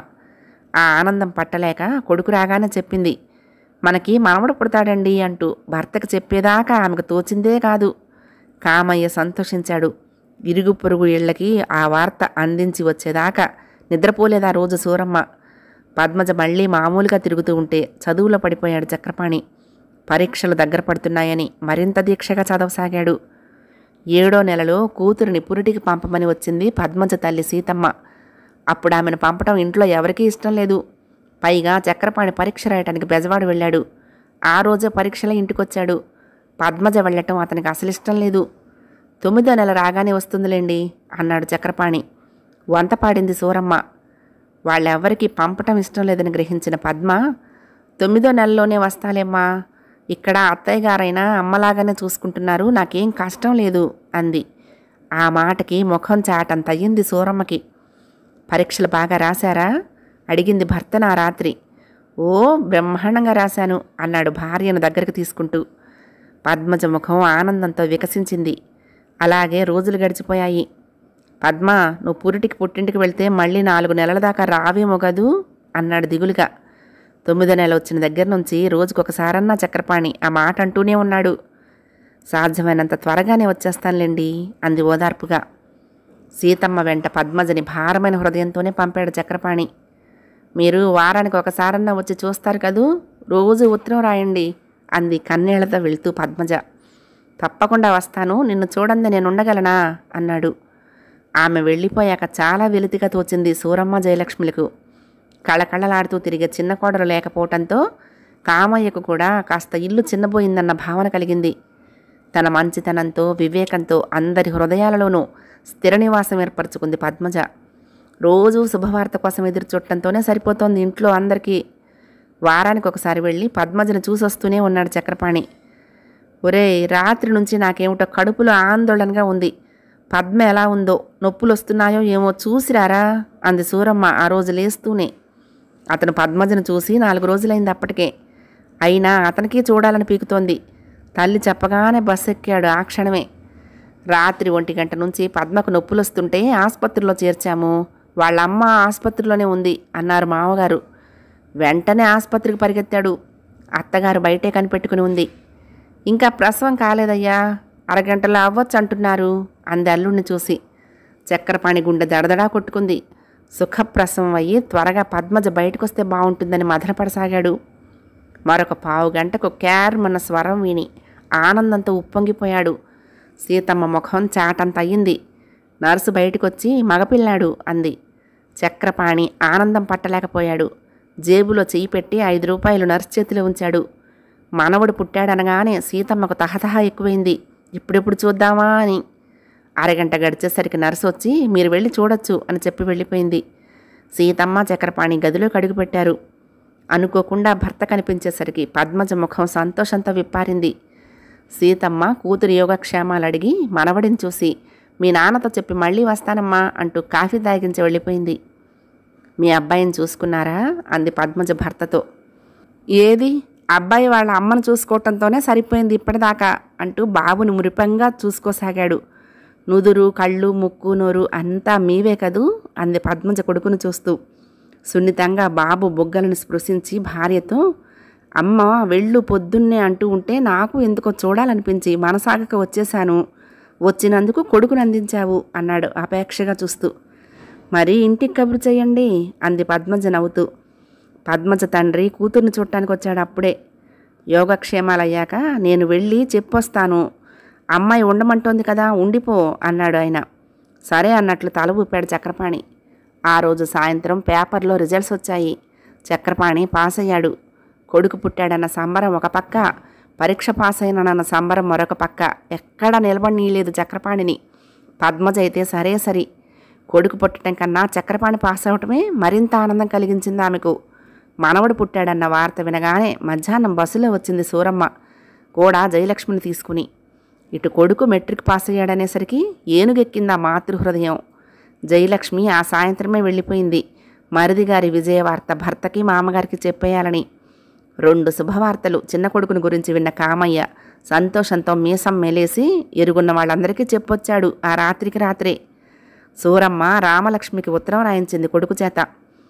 ఆ ఆనందం పట్టలేక కొడుకు రాగానే చెప్పింది మనకి మనవడు పుడతాడండి అంటూ భర్తకు చెప్పేదాకా ఆమెకు తోచిందే కాదు కామయ్య సంతోషించాడు ఇరుగు పొరుగు ఇళ్లకి ఆ వార్త అందించి వచ్చేదాకా నిద్రపోలేదా రోజు సూరమ్మ పద్మజ మళ్ళీ మామూలుగా తిరుగుతూ ఉంటే చదువులో పడిపోయాడు చక్రపాణి పరీక్షలు దగ్గర పడుతున్నాయని మరింత దీక్షగా చదవసాగాడు ఏడో నెలలో కూతురిని పురిటికి పంపమని వచ్చింది పద్మజ తల్లి సీతమ్మ అప్పుడు ఆమెను పంపటం ఇంట్లో ఎవరికీ ఇష్టం లేదు పైగా చక్రపాణి పరీక్ష రాయటానికి బెజవాడు వెళ్ళాడు ఆ రోజే పరీక్షల ఇంటికొచ్చాడు పద్మజ వెళ్ళటం అతనికి అసలు ఇష్టం లేదు తొమ్మిదో నెల రాగానే వస్తుందిలేండి అన్నాడు చక్రపాణి వంత పాడింది సూరమ్మ వాళ్ళెవ్వరికీ పంపటం ఇష్టం లేదని గ్రహించిన పద్మ తొమ్మిదో నెలలోనే వస్తాలేమ్మా ఇక్కడ అత్తయ్య గారైనా అమ్మలాగానే చూసుకుంటున్నారు నాకేం కష్టం లేదు అంది ఆ మాటకి ముఖం చాటంత అయ్యింది సూరమ్మకి పరీక్షలు బాగా రాశారా అడిగింది భర్త నా రాత్రి ఓ బ్రహ్మాండంగా రాశాను అన్నాడు భార్యను దగ్గరికి తీసుకుంటూ పద్మజ ముఖం ఆనందంతో వికసించింది అలాగే రోజులు గడిచిపోయాయి పద్మ నువ్వు పురిటికి పుట్టింటికి వెళ్తే మళ్ళీ నాలుగు నెలల దాకా రావేమో కదూ అన్నాడు దిగులుగా తొమ్మిదో నెల వచ్చిన దగ్గర నుంచి రోజుకొకసారన్నా చక్రపాణి ఆ మాట అంటూనే ఉన్నాడు సాధ్యమైనంత త్వరగానే వచ్చేస్తానులేండి అంది ఓదార్పుగా సీతమ్మ వెంట పద్మజని భారమైన హృదయంతోనే పంపాడు చక్రపాణి మీరు వారానికి ఒకసారన్నా వచ్చి చూస్తారు కదూ రోజు ఉత్తరం రాయండి అంది కన్నీళ్లతో వెళ్తూ పద్మజ తప్పకుండా వస్తాను నిన్ను చూడంది నేను ఉండగలనా అన్నాడు ఆమె వెళ్ళిపోయాక చాలా వెలితిగా తోచింది సూరమ్మ జయలక్ష్మిలకు కళకళలాడుతూ తిరిగే చిన్న కోడలు లేకపోవటంతో కామయ్యకు కూడా కాస్త ఇల్లు చిన్నబోయిందన్న భావన కలిగింది తన మంచితనంతో వివేకంతో అందరి హృదయాలలోనూ స్థిర నివాసం ఏర్పరచుకుంది పద్మజ రోజూ శుభవార్త కోసం ఎదురు చూడటంతోనే సరిపోతోంది ఇంట్లో అందరికీ వారానికి ఒకసారి వెళ్ళి పద్మజను చూసొస్తూనే ఉన్నాడు చక్రపాణి ఒరేయ్ రాత్రి నుంచి నాకేమిటో కడుపులో ఆందోళనగా ఉంది పద్మ ఎలా ఉందో నొప్పులు వస్తున్నాయో ఏమో చూసిరారా అంది సూరమ్మ ఆ రోజు లేస్తూనే అతను పద్మజను చూసి నాలుగు రోజులైంది అప్పటికే అయినా అతనికి చూడాలని పీకుతోంది తల్లి చెప్పగానే బస్సు ఎక్కాడు ఆ క్షణమే రాత్రి ఒంటి గంట నుంచి పద్మకు నొప్పులు వస్తుంటే ఆసుపత్రిలో చేర్చాము వాళ్ళ అమ్మ ఆసుపత్రిలోనే ఉంది అన్నారు మామగారు వెంటనే ఆసుపత్రికి పరిగెత్తాడు అత్తగారు బయటే కనిపెట్టుకుని ఉంది ఇంకా ప్రసవం కాలేదయ్యా అరగంటలో అవ్వచ్చు అంటున్నారు అంది అల్లుడిని చూసి చక్కెరపాణి గుండె దడదడా కొట్టుకుంది సుఖప్రసవం అయ్యి త్వరగా పద్మజ బయటకొస్తే బాగుంటుందని మదనపడసాగాడు మరొక పావు గంటకు క్యార్మన్న స్వరం విని ఆనందంతో ఉప్పొంగిపోయాడు సీతమ్మ ముఖం చాటంత అయ్యింది నర్సు బయటకొచ్చి మగపిల్లాడు అంది చక్రపాణి ఆనందం పట్టలేకపోయాడు జేబులో చెయ్యి పెట్టి ఐదు రూపాయలు నర్సు చేతిలో ఉంచాడు మనవడు పుట్టాడనగానే సీతమ్మకు తహతహ ఎక్కువైంది ఇప్పుడెప్పుడు చూద్దామా అని అరగంట గడిచేసరికి నర్సు వచ్చి మీరు వెళ్ళి చూడొచ్చు అని చెప్పి వెళ్ళిపోయింది సీతమ్మ చక్రపాణి గదిలోకి అడుగుపెట్టారు అనుకోకుండా భర్త కనిపించేసరికి పద్మజ ముఖం సంతోషంతో విప్పారింది సీతమ్మ కూతురు యోగక్షేమాలు అడిగి మనవడిని చూసి మీ నాన్నతో చెప్పి మళ్ళీ వస్తానమ్మా అంటూ కాఫీ తాగించి వెళ్ళిపోయింది మీ అబ్బాయిని చూసుకున్నారా అంది పద్మజ భర్తతో ఏది అబ్బాయి వాళ్ళ అమ్మను చూసుకోవటంతోనే సరిపోయింది ఇప్పటిదాకా అంటూ బాబుని మురిపంగా చూసుకోసాగాడు నుదురు కళ్ళు ముక్కు నోరు అంతా మీవే కదూ అంది పద్మజ కొడుకును చూస్తూ సున్నితంగా బాబు బొగ్గలను స్పృశించి భార్యతో అమ్మ వెళ్ళు పొద్దున్నే అంటూ ఉంటే నాకు ఎందుకో చూడాలనిపించి మనసాగక వచ్చేశాను వచ్చినందుకు కొడుకును అందించావు అన్నాడు అపేక్షగా చూస్తూ మరి ఇంటికి కబురు చేయండి అంది పద్మజ నవ్వుతూ పద్మజ తండ్రి కూతుర్ని చూడటానికి వచ్చాడు అప్పుడే యోగక్షేమాలయ్యాక నేను వెళ్ళి చెప్పొస్తాను అమ్మాయి ఉండమంటోంది కదా ఉండిపో అన్నాడు ఆయన సరే అన్నట్లు తల ఊపాడు చక్రపాణి ఆ రోజు సాయంత్రం పేపర్లో రిజల్ట్స్ వచ్చాయి చక్రపాణి పాస్ అయ్యాడు కొడుకు పుట్టాడన్న సంబరం ఒక పక్క పరీక్ష పాస్ అయినన్న సంబరం మరొక పక్క ఎక్కడా నిలబడనీయలేదు చక్రపాణిని పద్మజ అయితే సరే సరి కొడుకు పుట్టడం కన్నా చక్రపాణి పాస్ అవటమే మరింత ఆనందం కలిగించింది ఆమెకు మనవడు పుట్టాడన్న వార్త వినగానే మధ్యాహ్నం బస్సులో వచ్చింది సూరమ్మ కూడా జయలక్ష్మిని తీసుకుని ఇటు కొడుకు మెట్రిక్ పాస్ అయ్యాడనేసరికి ఏనుగెక్కింది ఆ మాతృహృదయం జయలక్ష్మి ఆ సాయంత్రమే వెళ్ళిపోయింది మరిది గారి విజయవార్త భర్తకి మామగారికి చెప్పేయాలని రెండు శుభవార్తలు చిన్న కొడుకుని గురించి విన్న కామయ్య సంతోషంతో మీసం మెలేసి ఎరుగున్న వాళ్ళందరికీ చెప్పొచ్చాడు ఆ రాత్రికి రాత్రే సూరమ్మ రామలక్ష్మికి ఉత్తరం రాయించింది కొడుకు చేత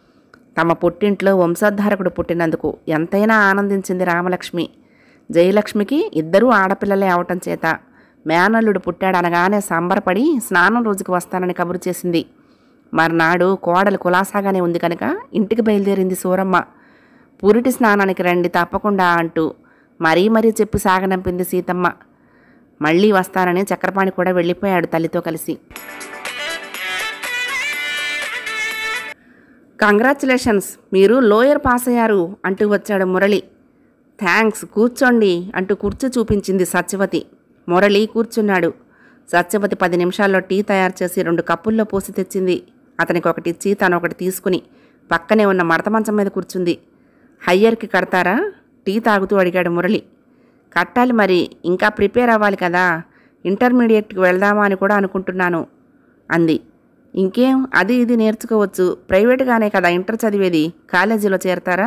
తమ పుట్టింట్లో వంశోద్ధారకుడు పుట్టినందుకు ఎంతైనా ఆనందించింది రామలక్ష్మి జయలక్ష్మికి ఇద్దరూ ఆడపిల్లలే అవటం చేత మేనల్లుడు పుట్టాడనగానే సంబరపడి స్నానం రోజుకి వస్తానని కబురు చేసింది మర్నాడు కోడలు కులాసాగానే ఉంది కనుక ఇంటికి బయలుదేరింది సూరమ్మ పురిటి స్నానానికి రండి తప్పకుండా అంటూ మరీ మరీ చెప్పి సాగనంపింది సీతమ్మ మళ్ళీ వస్తానని చక్రపాణి కూడా వెళ్ళిపోయాడు తల్లితో కలిసి కంగ్రాచులేషన్స్ మీరు లోయర్ పాస్ అయ్యారు అంటూ వచ్చాడు మురళి థ్యాంక్స్ కూర్చోండి అంటూ కుర్చీ చూపించింది సత్యవతి మురళి కూర్చున్నాడు సత్యవతి పది నిమిషాల్లో టీ తయారు చేసి రెండు కప్పుల్లో పోసి తెచ్చింది అతనికి ఒకటి ఇచ్చి తను ఒకటి తీసుకుని పక్కనే ఉన్న మడత మంచం మీద కూర్చుంది హయ్యర్కి కడతారా టీ తాగుతూ అడిగాడు మురళి కట్టాలి మరి ఇంకా ప్రిపేర్ అవ్వాలి కదా ఇంటర్మీడియట్కి వెళ్దామా అని కూడా అనుకుంటున్నాను అంది ఇంకేం అది ఇది నేర్చుకోవచ్చు ప్రైవేట్గానే కదా ఇంటర్ చదివేది కాలేజీలో చేరతారా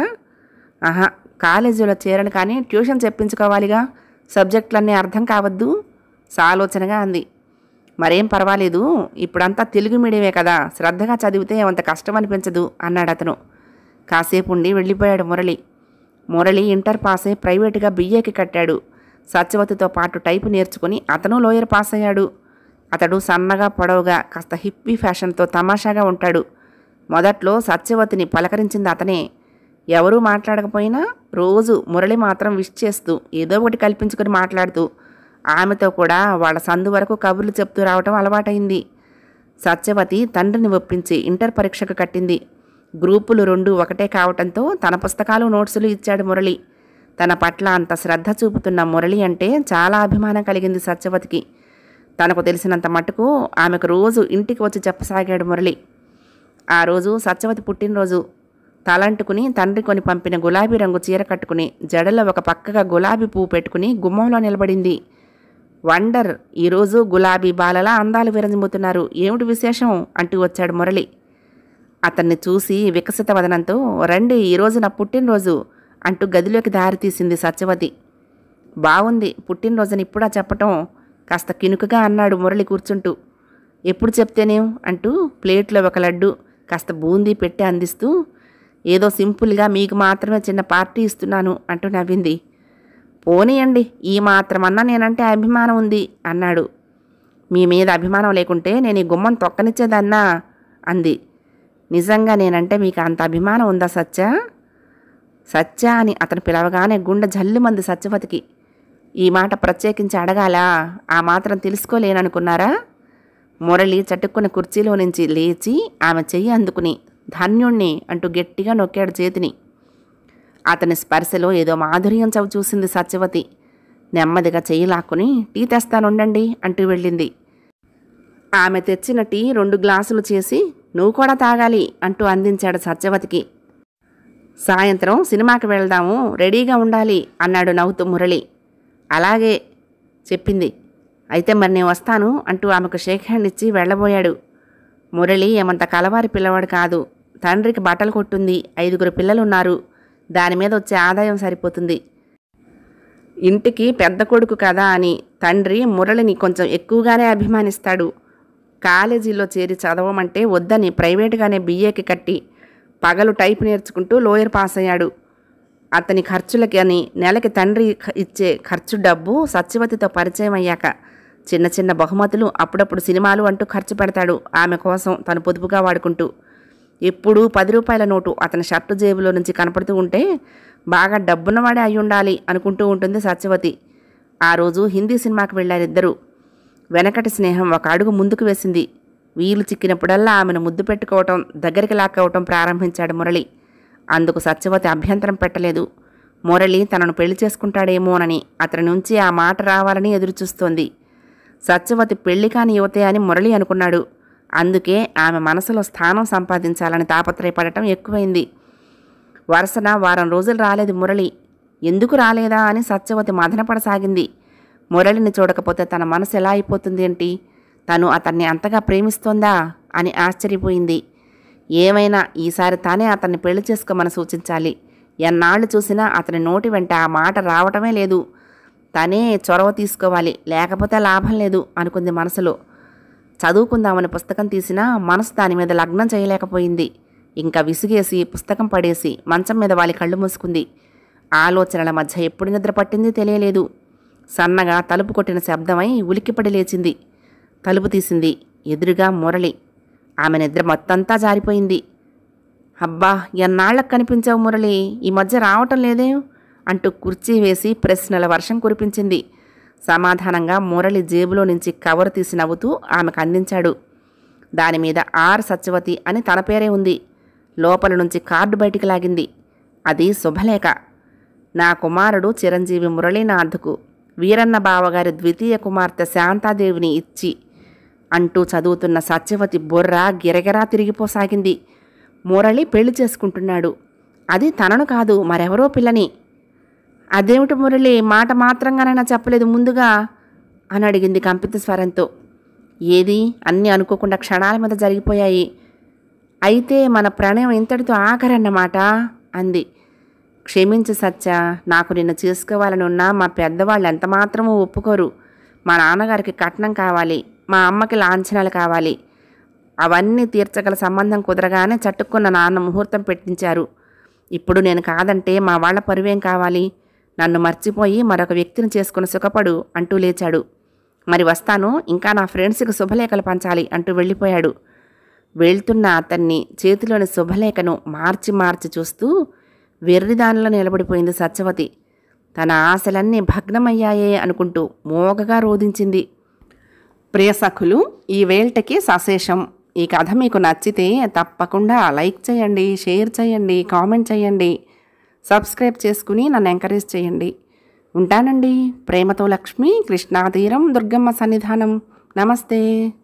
ఆహా కాలేజీలో చేరను కానీ ట్యూషన్ చెప్పించుకోవాలిగా సబ్జెక్టులన్నీ అర్థం కావద్దు సాలోచనగా అంది మరేం పర్వాలేదు ఇప్పుడంతా తెలుగు మీడియమే కదా శ్రద్ధగా చదివితే అంత కష్టం అనిపించదు అన్నాడు అతను కాసేపు ఉండి వెళ్ళిపోయాడు మురళి మురళి ఇంటర్ పాస్ అయి ప్రైవేటుగా బిఏకి కట్టాడు సత్యవతితో పాటు టైపు నేర్చుకుని అతను లోయర్ పాస్ అయ్యాడు అతడు సన్నగా పొడవుగా కాస్త హిప్పీ ఫ్యాషన్తో తమాషాగా ఉంటాడు మొదట్లో సత్యవతిని పలకరించింది అతనే ఎవరూ మాట్లాడకపోయినా రోజు మురళి మాత్రం విష్ చేస్తూ ఏదో ఒకటి కల్పించుకొని మాట్లాడుతూ ఆమెతో కూడా వాళ్ళ సందు వరకు కబుర్లు చెప్తూ రావటం అలవాటైంది సత్యవతి తండ్రిని ఒప్పించి ఇంటర్ పరీక్షకు కట్టింది గ్రూపులు రెండు ఒకటే కావటంతో తన పుస్తకాలు నోట్సులు ఇచ్చాడు మురళి తన పట్ల అంత శ్రద్ధ చూపుతున్న మురళి అంటే చాలా అభిమానం కలిగింది సత్యవతికి తనకు తెలిసినంత మటుకు ఆమెకు రోజు ఇంటికి వచ్చి చెప్పసాగాడు మురళి ఆ రోజు సత్యవతి పుట్టినరోజు తలంటుకుని తండ్రి కొని పంపిన గులాబీ రంగు చీర కట్టుకుని జడలో ఒక పక్కగా గులాబీ పువ్వు పెట్టుకుని గుమ్మంలో నిలబడింది వండర్ ఈరోజు గులాబీ బాలలా అందాలు విరజిమ్ముతున్నారు ఏమిటి విశేషం అంటూ వచ్చాడు మురళి అతన్ని చూసి వికసిత వదనంతో రండి ఈరోజు నా పుట్టినరోజు అంటూ గదిలోకి దారి తీసింది సత్యవతి బాగుంది పుట్టినరోజుని ఇప్పుడా చెప్పటం కాస్త కినుకగా అన్నాడు మురళి కూర్చుంటూ ఎప్పుడు చెప్తేనేం అంటూ ప్లేట్లో ఒక లడ్డు కాస్త బూందీ పెట్టి అందిస్తూ ఏదో సింపుల్గా మీకు మాత్రమే చిన్న పార్టీ ఇస్తున్నాను అంటూ నవ్వింది పోనీయండి ఈ మాత్రమన్నా నేనంటే అభిమానం ఉంది అన్నాడు మీ మీద అభిమానం లేకుంటే నేను ఈ గుమ్మం తొక్కనిచ్చేదన్నా అంది నిజంగా నేనంటే మీకు అంత అభిమానం ఉందా సత్య సత్య అని అతను పిలవగానే గుండె జల్లుమంది సత్యవతికి ఈ మాట ప్రత్యేకించి అడగాలా ఆ మాత్రం తెలుసుకోలేననుకున్నారా మురళి చటుక్కున్న కుర్చీలో నుంచి లేచి ఆమె చెయ్యి అందుకుని ధన్యుణ్ణి అంటూ గట్టిగా నొక్కాడు చేతిని అతని స్పర్శలో ఏదో మాధుర్యం చవి చూసింది సత్యవతి నెమ్మదిగా చెయ్యి లాక్కుని టీ తెస్తానుండండి అంటూ వెళ్ళింది ఆమె తెచ్చిన టీ రెండు గ్లాసులు చేసి నువ్వు కూడా తాగాలి అంటూ అందించాడు సత్యవతికి సాయంత్రం సినిమాకి వెళ్దాము రెడీగా ఉండాలి అన్నాడు నవ్వుతూ మురళి అలాగే చెప్పింది అయితే మరి నేను వస్తాను అంటూ ఆమెకు షేక్ హ్యాండ్ ఇచ్చి వెళ్ళబోయాడు మురళి ఏమంత కలవారి పిల్లవాడు కాదు తండ్రికి బట్టలు కొట్టుంది ఐదుగురు పిల్లలున్నారు దాని మీద వచ్చే ఆదాయం సరిపోతుంది ఇంటికి పెద్ద కొడుకు కదా అని తండ్రి మురళిని కొంచెం ఎక్కువగానే అభిమానిస్తాడు కాలేజీలో చేరి చదవమంటే వద్దని ప్రైవేటుగానే బీఏకి కట్టి పగలు టైప్ నేర్చుకుంటూ లోయర్ పాస్ అయ్యాడు అతని ఖర్చులకి అని నెలకి తండ్రి ఖ- ఇచ్చే ఖర్చు డబ్బు సత్యవతితో పరిచయం అయ్యాక చిన్న చిన్న బహుమతులు అప్పుడప్పుడు సినిమాలు అంటూ ఖర్చు పెడతాడు ఆమె కోసం తను పొదుపుగా వాడుకుంటూ ఎప్పుడూ పది రూపాయల నోటు అతని షర్టు జేబులో నుంచి కనపడుతూ ఉంటే బాగా డబ్బున్నవాడే అయి ఉండాలి అనుకుంటూ ఉంటుంది సత్యవతి ఆ రోజు హిందీ సినిమాకి వెళ్ళారిద్దరూ వెనకటి స్నేహం ఒక అడుగు ముందుకు వేసింది వీలు చిక్కినప్పుడల్లా ఆమెను ముద్దు పెట్టుకోవటం దగ్గరికి లాక్కోవటం ప్రారంభించాడు మురళి అందుకు సత్యవతి అభ్యంతరం పెట్టలేదు మురళి తనను పెళ్లి చేసుకుంటాడేమోనని అతని నుంచి ఆ మాట రావాలని ఎదురుచూస్తోంది సత్యవతి పెళ్లి కాని యువతే అని మురళి అనుకున్నాడు అందుకే ఆమె మనసులో స్థానం సంపాదించాలని తాపత్రయపడటం ఎక్కువైంది వరుసన వారం రోజులు రాలేదు మురళి ఎందుకు రాలేదా అని సత్యవతి మదనపడసాగింది మురళిని చూడకపోతే తన మనసు ఎలా అయిపోతుంది ఏంటి తను అతన్ని అంతగా ప్రేమిస్తోందా అని ఆశ్చర్యపోయింది ఏమైనా ఈసారి తానే అతన్ని పెళ్లి చేసుకోమని సూచించాలి ఎన్నాళ్ళు చూసినా అతని నోటి వెంట ఆ మాట రావటమే లేదు తనే చొరవ తీసుకోవాలి లేకపోతే లాభం లేదు అనుకుంది మనసులో చదువుకుందామని పుస్తకం తీసినా మనసు దాని మీద లగ్నం చేయలేకపోయింది ఇంకా విసిగేసి పుస్తకం పడేసి మంచం మీద వాలి కళ్ళు మూసుకుంది ఆలోచనల మధ్య ఎప్పుడు నిద్ర పట్టింది తెలియలేదు సన్నగా తలుపు కొట్టిన శబ్దమై ఉలిక్కిపడి లేచింది తలుపు తీసింది ఎదురుగా మురళి ఆమె నిద్ర మొత్తంతా జారిపోయింది అబ్బా ఎన్నాళ్ళకు కనిపించావు మురళి ఈ మధ్య రావటం లేదే అంటూ కుర్చీ వేసి ప్రశ్నల వర్షం కురిపించింది సమాధానంగా మురళి జేబులో నుంచి కవర్ తీసి నవ్వుతూ ఆమెకు అందించాడు దాని మీద ఆర్ సత్యవతి అని తన పేరే ఉంది లోపల నుంచి కార్డు బయటికి లాగింది అది శుభలేఖ నా కుమారుడు చిరంజీవి మురళీనాథ్కు వీరన్న బావగారి ద్వితీయ కుమార్తె శాంతాదేవిని ఇచ్చి అంటూ చదువుతున్న సత్యవతి బుర్ర గిరగిరా తిరిగిపోసాగింది మురళి పెళ్లి చేసుకుంటున్నాడు అది తనను కాదు మరెవరో పిల్లని అదేమిటి మురళి మాట మాత్రంగానైనా చెప్పలేదు ముందుగా అని అడిగింది కంపిత స్వరంతో ఏది అన్నీ అనుకోకుండా క్షణాల మీద జరిగిపోయాయి అయితే మన ప్రణయం ఇంతటితో ఆఖరన్నమాట అంది క్షమించు సత్య నాకు నిన్ను చేసుకోవాలని ఉన్నా మా పెద్దవాళ్ళు ఎంత మాత్రమూ ఒప్పుకోరు మా నాన్నగారికి కట్నం కావాలి మా అమ్మకి లాంఛనాలు కావాలి అవన్నీ తీర్చగల సంబంధం కుదరగానే చట్టుకున్న నాన్న ముహూర్తం పెట్టించారు ఇప్పుడు నేను కాదంటే మా వాళ్ళ పరువేం కావాలి నన్ను మర్చిపోయి మరొక వ్యక్తిని చేసుకుని సుఖపడు అంటూ లేచాడు మరి వస్తాను ఇంకా నా ఫ్రెండ్స్కి శుభలేఖలు పంచాలి అంటూ వెళ్ళిపోయాడు వెళ్తున్న అతన్ని చేతిలోని శుభలేఖను మార్చి మార్చి చూస్తూ వెర్రిదానిలో నిలబడిపోయింది సత్యవతి తన ఆశలన్నీ భగ్నమయ్యాయే అనుకుంటూ మోగగా రోధించింది ప్రియ సఖులు ఈ వేల్టకి సశేషం ఈ కథ మీకు నచ్చితే తప్పకుండా లైక్ చేయండి షేర్ చేయండి కామెంట్ చేయండి సబ్స్క్రైబ్ చేసుకుని నన్ను ఎంకరేజ్ చేయండి ఉంటానండి ప్రేమతో లక్ష్మి కృష్ణాతీరం దుర్గమ్మ సన్నిధానం నమస్తే